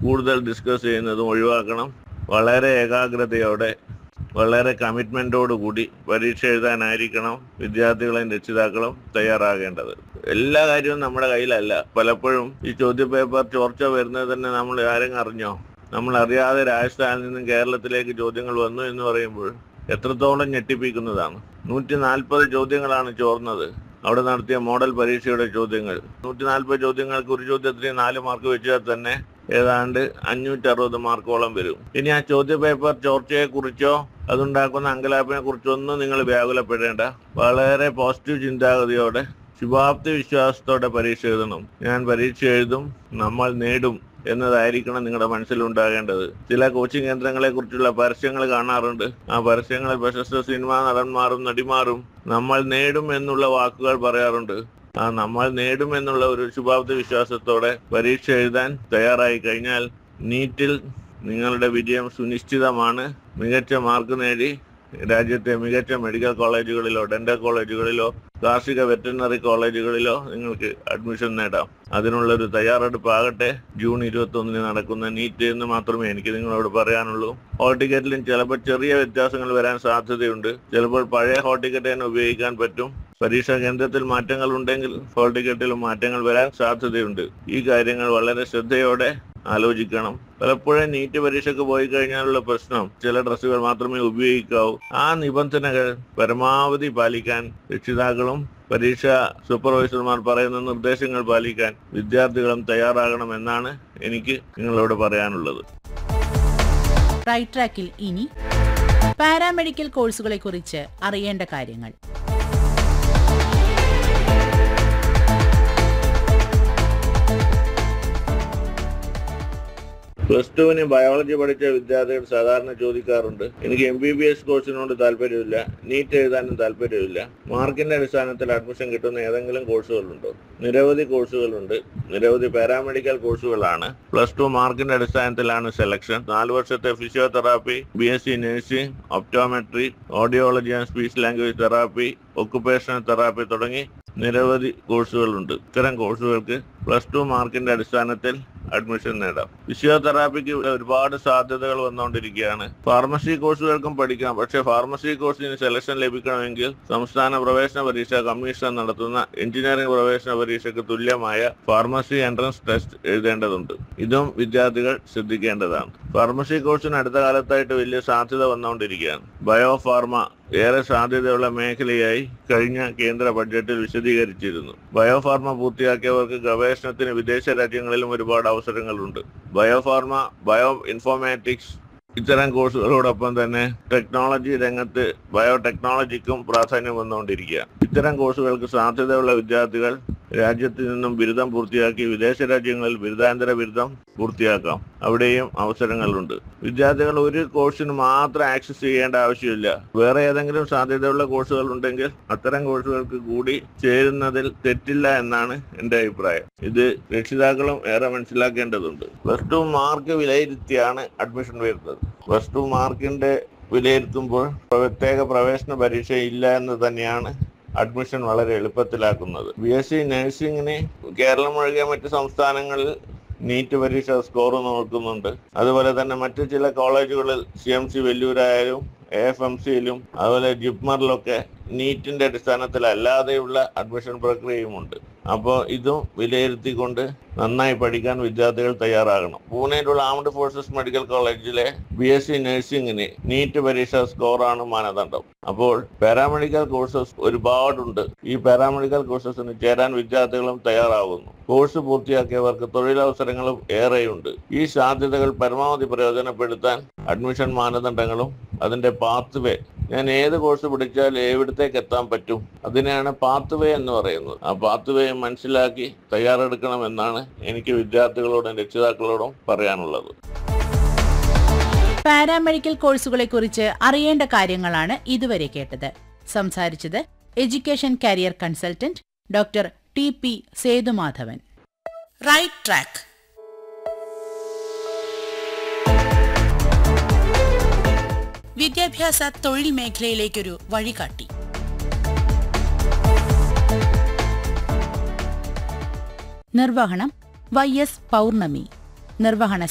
കൂടുതൽ ഡിസ്കസ് ചെയ്യുന്നതും ഒഴിവാക്കണം വളരെ ഏകാഗ്രതയോടെ വളരെ കമ്മിറ്റ്മെന്റോടു കൂടി പരീക്ഷ എഴുതാനായിരിക്കണം വിദ്യാർത്ഥികളെയും രക്ഷിതാക്കളും തയ്യാറാകേണ്ടത് എല്ലാ കാര്യവും നമ്മുടെ കയ്യിലല്ല പലപ്പോഴും ഈ ചോദ്യപേപ്പർ ചോർച്ച വരുന്നത് തന്നെ നമ്മൾ ആരെങ്കിലും അറിഞ്ഞോ നമ്മൾ അറിയാതെ രാജസ്ഥാനിൽ നിന്നും കേരളത്തിലേക്ക് ചോദ്യങ്ങൾ വന്നു എന്ന് പറയുമ്പോൾ എത്രത്തോളം ഞെട്ടിപ്പിക്കുന്നതാണ് നൂറ്റി നാൽപ്പത് ചോദ്യങ്ങളാണ് ചോർന്നത് അവിടെ നടത്തിയ മോഡൽ പരീക്ഷയുടെ ചോദ്യങ്ങൾ നൂറ്റി നാൽപ്പത് ചോദ്യങ്ങൾക്ക് ഒരു ചോദ്യത്തിന് നാല് മാർക്ക് വെച്ചാൽ തന്നെ ഏതാണ്ട് അഞ്ഞൂറ്റി അറുപത് മാർക്കോളം വരും ഇനി ആ ചോദ്യ പേപ്പർ ചോർച്ചയെ കുറിച്ചോ അതുണ്ടാക്കുന്ന അങ്കലാപ്പിനെ കുറിച്ചോ ഒന്നും നിങ്ങൾ വ്യാകുലപ്പെടേണ്ട വളരെ പോസിറ്റീവ് ചിന്താഗതിയോടെ ശുഭാപ്തി വിശ്വാസത്തോടെ പരീക്ഷ എഴുതണം ഞാൻ പരീക്ഷ എഴുതും നമ്മൾ നേടും എന്നതായിരിക്കണം നിങ്ങളുടെ മനസ്സിലുണ്ടാകേണ്ടത് ചില കോച്ചിങ് കേന്ദ്രങ്ങളെ കുറിച്ചുള്ള പരസ്യങ്ങൾ കാണാറുണ്ട് ആ പരസ്യങ്ങളിൽ പ്രശസ്ത സിനിമാ നടന്മാരും നടിമാരും നമ്മൾ നേടും എന്നുള്ള വാക്കുകൾ പറയാറുണ്ട് ആ നമ്മൾ നേടും എന്നുള്ള ഒരു ശുഭാപ്തി വിശ്വാസത്തോടെ പരീക്ഷ എഴുതാൻ തയ്യാറായി കഴിഞ്ഞാൽ നീറ്റിൽ നിങ്ങളുടെ വിജയം സുനിശ്ചിതമാണ് മികച്ച മാർക്ക് നേടി രാജ്യത്തെ മികച്ച മെഡിക്കൽ കോളേജുകളിലോ ഡെന്റൽ കോളേജുകളിലോ കാർഷിക വെറ്ററിനറി കോളേജുകളിലോ നിങ്ങൾക്ക് അഡ്മിഷൻ നേടാം അതിനുള്ള ഒരു തയ്യാറെടുപ്പാകട്ടെ ജൂൺ ഇരുപത്തി ഒന്നിന് നടക്കുന്ന നീറ്റ് എന്ന് മാത്രമേ എനിക്ക് നിങ്ങളോട് പറയാനുള്ളൂ ഹോൾ ടിക്കറ്റിലും ചിലപ്പോൾ ചെറിയ വ്യത്യാസങ്ങൾ വരാൻ സാധ്യതയുണ്ട് ചിലപ്പോൾ പഴയ ഹോൾ ടിക്കറ്റ് തന്നെ ഉപയോഗിക്കാൻ പറ്റും പരീക്ഷാ കേന്ദ്രത്തിൽ മാറ്റങ്ങൾ ഉണ്ടെങ്കിൽ ഹോൾ ടിക്കറ്റിലും മാറ്റങ്ങൾ വരാൻ സാധ്യതയുണ്ട് ഈ കാര്യങ്ങൾ വളരെ ശ്രദ്ധയോടെ ആലോചിക്കണം പലപ്പോഴും നീറ്റ് പരീക്ഷയ്ക്ക് പോയി കഴിഞ്ഞാലുള്ള പ്രശ്നം ചില ഡ്രസ്സുകൾ മാത്രമേ ഉപയോഗിക്കാവൂ ആ നിബന്ധനകൾ പരമാവധി പാലിക്കാൻ രക്ഷിതാക്കളും പരീക്ഷ സൂപ്പർവൈസർമാർ പറയുന്ന നിർദ്ദേശങ്ങൾ പാലിക്കാൻ വിദ്യാർത്ഥികളും തയ്യാറാകണമെന്നാണ് എനിക്ക് നിങ്ങളോട് പറയാനുള്ളത് റൈറ്റ് ട്രാക്കിൽ ഇനി പാരാമെഡിക്കൽ കോഴ്സുകളെ കുറിച്ച് അറിയേണ്ട കാര്യങ്ങൾ പ്ലസ് ടുവിന് ബയോളജി പഠിച്ച വിദ്യാർത്ഥികൾ സാധാരണ ചോദിക്കാറുണ്ട് എനിക്ക് എം ബി ബി എസ് കോഴ്സിനോട് താല്പര്യമില്ല നീറ്റ് എഴുതാനും താല്പര്യമില്ല മാർക്കിന്റെ അടിസ്ഥാനത്തിൽ അഡ്മിഷൻ കിട്ടുന്ന ഏതെങ്കിലും കോഴ്സുകളുണ്ടോ നിരവധി കോഴ്സുകളുണ്ട് നിരവധി പാരാമെഡിക്കൽ കോഴ്സുകളാണ് പ്ലസ് ടു മാർക്കിന്റെ അടിസ്ഥാനത്തിലാണ് സെലക്ഷൻ നാല് വർഷത്തെ physiotherapy B S C nursing optometry audiology and speech language therapy occupational therapy തുടങ്ങി നിരവധി കോഴ്സുകളുണ്ട് ഇത്തരം കോഴ്സുകൾക്ക് പ്ലസ് ടു മാർക്കിന്റെ അടിസ്ഥാനത്തിൽ അഡ്മിഷൻ നേടാം ഫിസിയോതെറാപ്പിക്ക് ഒരുപാട് സാധ്യതകൾ വന്നുകൊണ്ടിരിക്കുകയാണ് ഫാർമസി കോഴ്സുകൾക്കും പഠിക്കാം പക്ഷേ ഫാർമസി കോഴ്സിന് സെലക്ഷൻ ലഭിക്കണമെങ്കിൽ സംസ്ഥാന പ്രവേശന പരീക്ഷ കമ്മീഷൻ നടത്തുന്ന എഞ്ചിനീയറിംഗ് പ്രവേശന പരീക്ഷയ്ക്ക് തുല്യമായ ഫാർമസി എൻട്രൻസ് ടെസ്റ്റ് എഴുതേണ്ടതുണ്ട് ഇതും വിദ്യാർത്ഥികൾ ശ്രദ്ധിക്കേണ്ടതാണ് ഫാർമസി കോഴ്സിന് അടുത്ത കാലത്തായിട്ട് വലിയ സാധ്യത വന്നുകൊണ്ടിരിക്കുകയാണ് ബയോ ഫാർമ ഏറെ സാധ്യതയുള്ള മേഖലയായി കഴിഞ്ഞ കേന്ദ്ര ബഡ്ജറ്റിൽ വിശദീകരിച്ചിരുന്നു ബയോഫാർമ പൂർത്തിയാക്കിയവർക്ക് ഗവേഷണത്തിന് വിദേശ രാജ്യങ്ങളിലും ഒരുപാട് അവസരങ്ങളുണ്ട് ബയോഫാർമ ബയോ ഇൻഫോർമാറ്റിക്സ് ഇത്തരം കോഴ്സുകളോടൊപ്പം തന്നെ ടെക്നോളജി രംഗത്ത് ബയോടെക്നോളജിക്കും പ്രാധാന്യം വന്നുകൊണ്ടിരിക്കുക ഇത്തരം കോഴ്സുകൾക്ക് സാധ്യതയുള്ള വിദ്യാർത്ഥികൾ രാജ്യത്ത് നിന്നും ബിരുദം പൂർത്തിയാക്കി വിദേശ രാജ്യങ്ങളിൽ ബിരുദാന്തര ബിരുദം പൂർത്തിയാക്കാം അവിടെയും അവസരങ്ങളുണ്ട് വിദ്യാർത്ഥികൾ ഒരു കോഴ്സിന് മാത്രം ആക്സസ് ചെയ്യേണ്ട ആവശ്യമില്ല വേറെ ഏതെങ്കിലും സാധ്യതയുള്ള കോഴ്സുകൾ ഉണ്ടെങ്കിൽ അത്തരം കോഴ്സുകൾക്ക് കൂടി ചേരുന്നതിൽ തെറ്റില്ല എന്നാണ് എന്റെ അഭിപ്രായം ഇത് രക്ഷിതാക്കളും ഏറെ മനസ്സിലാക്കേണ്ടതുണ്ട് പ്ലസ് ടു മാർക്ക് വിലയിരുത്തിയാണ് അഡ്മിഷൻ വരുന്നത് പ്ലസ് ടു മാർക്കിന്റെ വിലയിരുത്തുമ്പോൾ പ്രത്യേക പ്രവേശന പരീക്ഷ ഇല്ല എന്ന് തന്നെയാണ് അഡ്മിഷൻ വളരെ എളുപ്പത്തിലാക്കുന്നത് ബി എസ് സി നഴ്സിംഗിന് കേരളം ഒഴികെ മറ്റ് സംസ്ഥാനങ്ങളിൽ നീറ്റ് പരീക്ഷ സ്കോർ നോക്കുന്നുണ്ട് അതുപോലെ തന്നെ മറ്റു ചില കോളേജുകളിൽ സി എം സി വെല്ലൂരായാലും എ എഫ് എം സിയിലും അതുപോലെ ജിപ്മറിലൊക്കെ നീറ്റിന്റെ അടിസ്ഥാനത്തിൽ അല്ലാതെയുള്ള അഡ്മിഷൻ പ്രക്രിയയുമുണ്ട് അപ്പോൾ ഇതും വിലയിരുത്തിക്കൊണ്ട് നന്നായി പഠിക്കാൻ വിദ്യാർത്ഥികൾ തയ്യാറാകണം പൂനെയിലുള്ള ആംഡ് ഫോഴ്സസ് മെഡിക്കൽ കോളേജിലെ ബി എസ് സി നഴ്സിംഗിന് നീറ്റ് പരീക്ഷ സ്കോറാണ് മാനദണ്ഡം അപ്പോൾ പാരാമെഡിക്കൽ കോഴ്സസ് ഒരുപാടുണ്ട് ഈ പാരാമെഡിക്കൽ കോഴ്സസിന് ചേരാൻ വിദ്യാർത്ഥികളും തയ്യാറാകുന്നു കോഴ്സ് പൂർത്തിയാക്കിയവർക്ക് തൊഴിലവസരങ്ങളും ഏറെയുണ്ട് ഈ സാധ്യതകൾ പരമാവധി പ്രയോജനപ്പെടുത്താൻ അഡ്മിഷൻ മാനദണ്ഡങ്ങളും അതിന്റെ പാത്ത് വേ ഞാൻ ഏത് കോഴ്സ് പഠിച്ചാൽ എവിടത്തേക്ക് എത്താൻ പറ്റും അതിനെയാണ് പാത്ത് വേ എന്ന് പറയുന്നത് ആ പാത്ത് വേ മനസ്സിലാക്കി തയ്യാറെടുക്കണമെന്നാണ് എനിക്ക് വിദ്യാർത്ഥികളോടും രക്ഷിതാക്കളോടും പറയാനുള്ളത് പാരാമെഡിക്കൽ കോഴ്സുകളെ കുറിച്ച് അറിയേണ്ട കാര്യങ്ങളാണ് ഇതുവരെ കേട്ടത് സംസാരിച്ചത് education career consultant doctor T P Sethumadhavan right track വിദ്യാഭ്യാസ തൊഴിൽ മേഖലയിലേക്കൊരു വഴികാട്ടി നിർവഹണം വൈ എസ് പൗർണമി നിർവഹണ